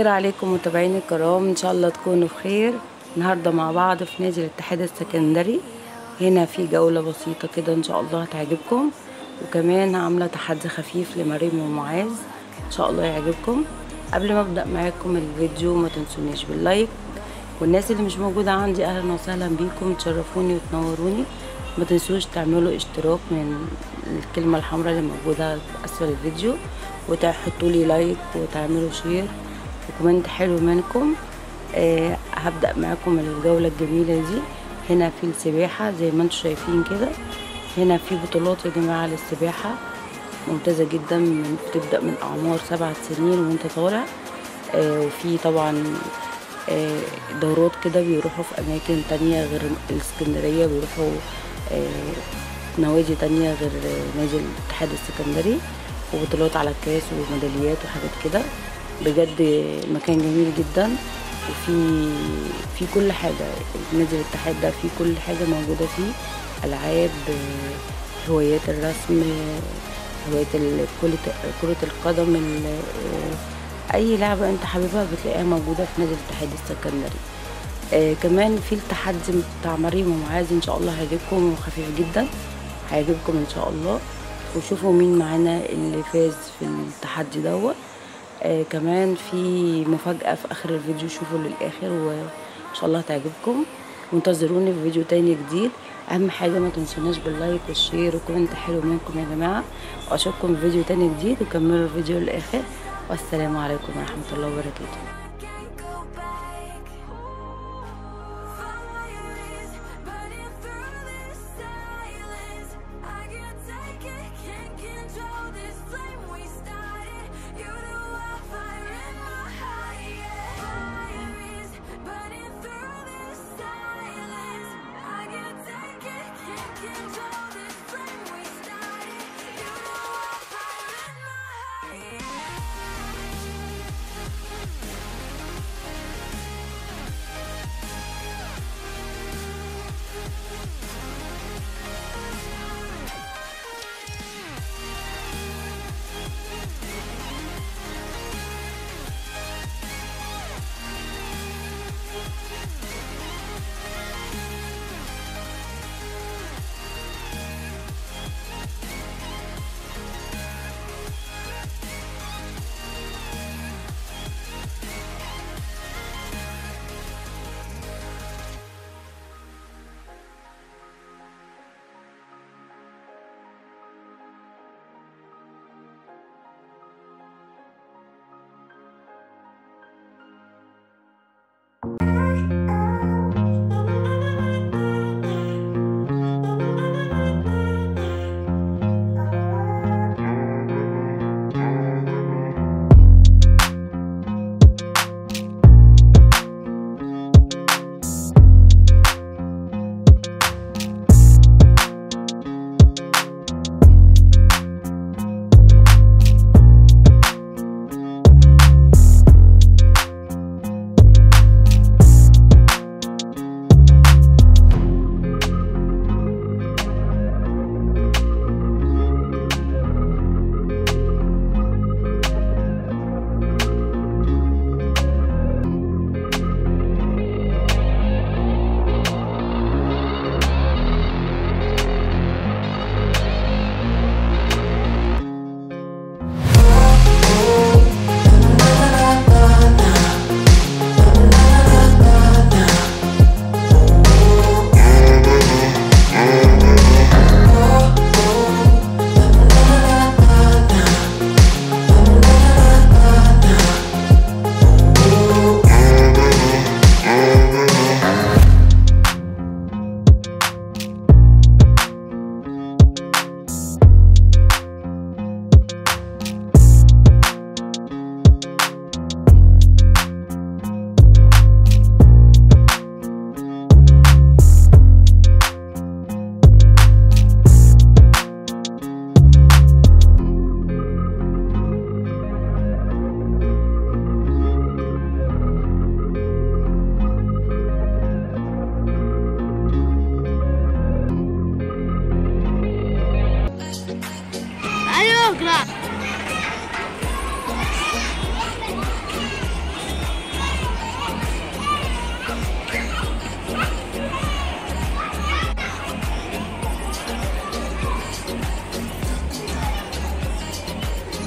الخير عليكم متابعيني الكرام ان شاء الله تكونوا بخير النهارده مع بعض في نادي الاتحاد السكندري هنا في جولة بسيطة كده ان شاء الله هتعجبكم وكمان عاملة تحدي خفيف لمريم ومعاذ ان شاء الله يعجبكم قبل ما ابدأ معاكم الفيديو ما تنسونيش باللايك والناس اللي مش موجودة عندي اهلا وسهلا بيكم تشرفوني وتنوروني ما تنسوش تعملوا اشتراك من الكلمة الحمراء اللي موجودة في اسفل الفيديو وتحطوا لي لايك وتعملوا شير وكومنت حلو منكم آه هبدأ معاكم الجولة الجميلة دي هنا في السباحة زي ما انتم شايفين كده هنا في بطولات يا جماعة للسباحة ممتازة جدا من بتبدأ من أعمار سبعة سنين وانت طالع آه وفي طبعا آه دورات كده بيروحوا في أماكن تانية غير الإسكندرية بيروحوا آه نوادي تانية غير نادي الاتحاد السكندري وبطولات على الكاس وميداليات وحاجات كده بجد مكان جميل جدا وفي في كل حاجة نادي الاتحاد ده في كل حاجة موجودة فيه ألعاب هوايات الرسم هوايات كرة القدم أي لعبة أنت حاببها بتلاقيها موجودة في نادي الاتحاد السكندري آه كمان في التحدي بتاع مريم ومعاذ ان شاء الله هيعجبكم وخفيف جدا هيعجبكم ان شاء الله وشوفوا مين معانا اللي فاز في التحدي دوت آه كمان في مفاجأة في آخر الفيديو شوفوا للآخر وإن شاء الله هتعجبكم وانتظروني في فيديو تاني جديد أهم حاجة ما تنسوناش باللايك والشير وكومنت حلو منكم يا جماعة وأشوفكم في فيديو تاني جديد وكملوا الفيديو للآخر والسلام عليكم ورحمة الله وبركاته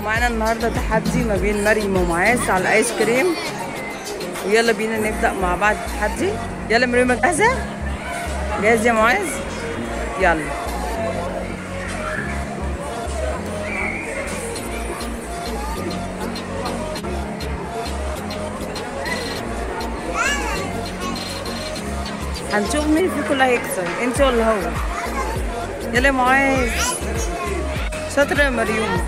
معانا النهارده تحدي ما بين مريم ومعاذ على الايس كريم ويلا بينا نبدا مع بعض التحدي يلا مريم جاهزه جاهز يا معاذ يلا هنشوف مين فيكم اللي هيكسب انت ولا هو يلا يا معاذ شاطرة يا مريوم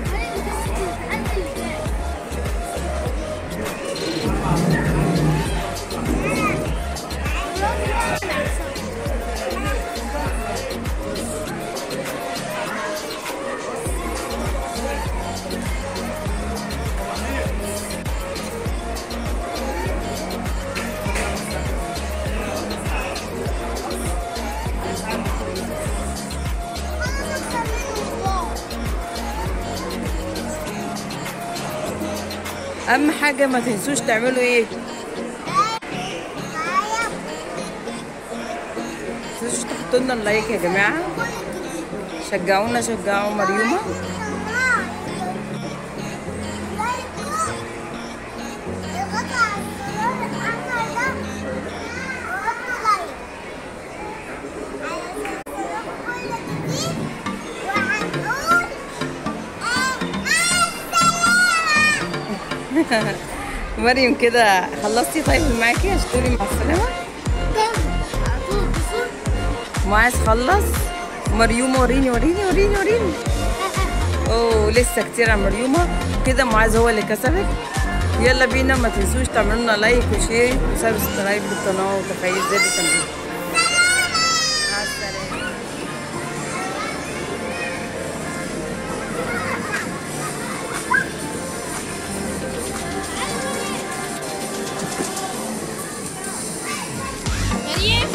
اهم حاجه ما تنسوش تعملوا ايه ما تنسوش تحطوا لنا اللايك يا جماعه شجعونا شجعوا مريومه مريم كده خلصتي طيب اللي معاكي عشان تقولي مع السلامه معاذ خلص مريومه وريني وريني وريني وريني اوه لسه كتير على مريومه كده معاذ هو اللي كسبك يلا بينا ما تنسوش تعملوا لنا لايك وشير وسبسكرايب للقناه وتفعيل زر التنبيه مع السلامه مريم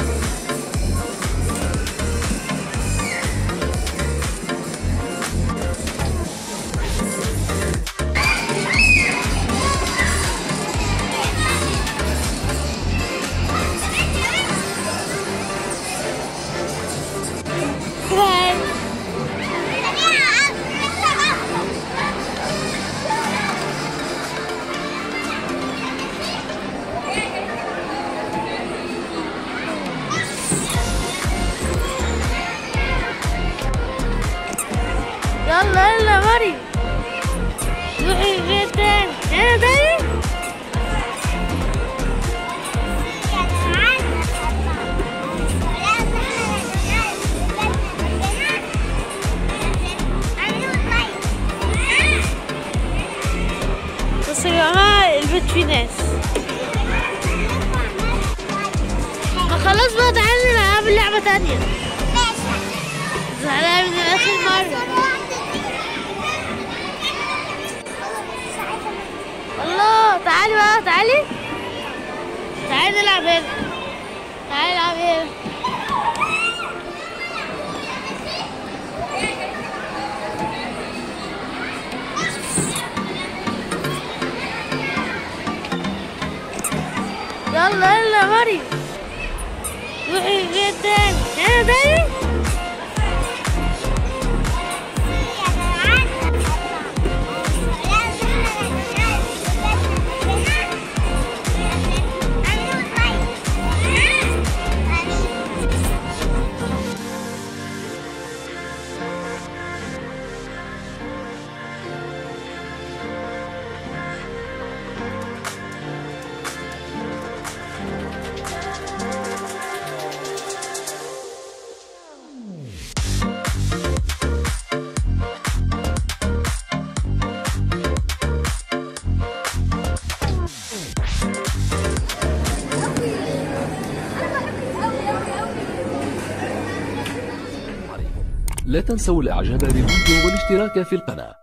يلا يلا مريم روحي فين تاني هنا تاني بص يا جماعة البيت فيه ناس ما خلاص بقى تعالوا نلعب لعبة تانية زعلان من آخر مرة الله تعالي بقى تعالي تعالي نلعب هنا تعالي نلعب هنا يلا يلا يا مريم روحي فين تاني هنا تاني لا تنسوا الاعجاب بالفيديو والاشتراك في القناة